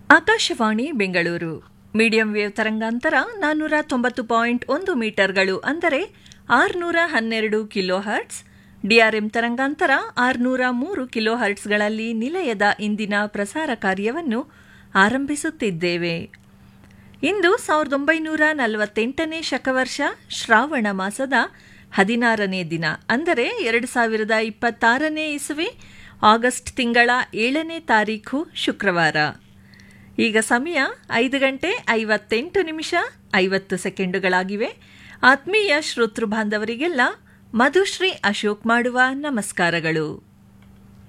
Akashvani Bengaluru medium wave ತರಂಗಾಂತರ ನಾನ್ನೂರ ತೊಂಬತ್ತು ಪಾಯಿಂಟ್ ಒಂದು ಮೀಟರ್ಗಳು ಅಂದರೆ ಆರುನೂರ ಹನ್ನೆರಡು ಕಿಲೋ ಹರ್ಟ್ಸ್ ಡಿಆರ್ಎಂ ತರಂಗಾಂತರ ಆರುನೂರ ಮೂರು ಕಿಲೋ ಹರ್ಟ್ಸ್ಗಳಲ್ಲಿ ನಿಲಯದ ಇಂದಿನ ಪ್ರಸಾರ ಕಾರ್ಯವನ್ನು ಆರಂಭಿಸುತ್ತಿದ್ದೇವೆ ಇಂದು ಸಾವಿರದ ಒಂಬೈನೂರ ನಲವತ್ತೆಂಟನೇ ಶಕವರ್ಷ ಶ್ರಾವಣ ಮಾಸದ ಹದಿನಾರನೇ ದಿನ ಅಂದರೆ ಎರಡು ಸಾವಿರದ ಇಪ್ಪತ್ತಾರನೇ ಇಸುವೆ ಆಗಸ್ಟ್ ತಿಂಗಳ ಏಳನೇ ತಾರೀಖು ಶುಕ್ರವಾರ ಈಗ ಸಮಯ ಐದು ಗಂಟೆ ಐವತ್ತೆಂಟು ನಿಮಿಷ ಐವತ್ತು ಸೆಕೆಂಡುಗಳಾಗಿವೆ ಆತ್ಮೀಯ ಶ್ರೋತೃ ಬಾಂಧವರಿಗೆಲ್ಲ ಮಧುಶ್ರೀ ಅಶೋಕ್ ಮಾಡುವ ನಮಸ್ಕಾರಗಳು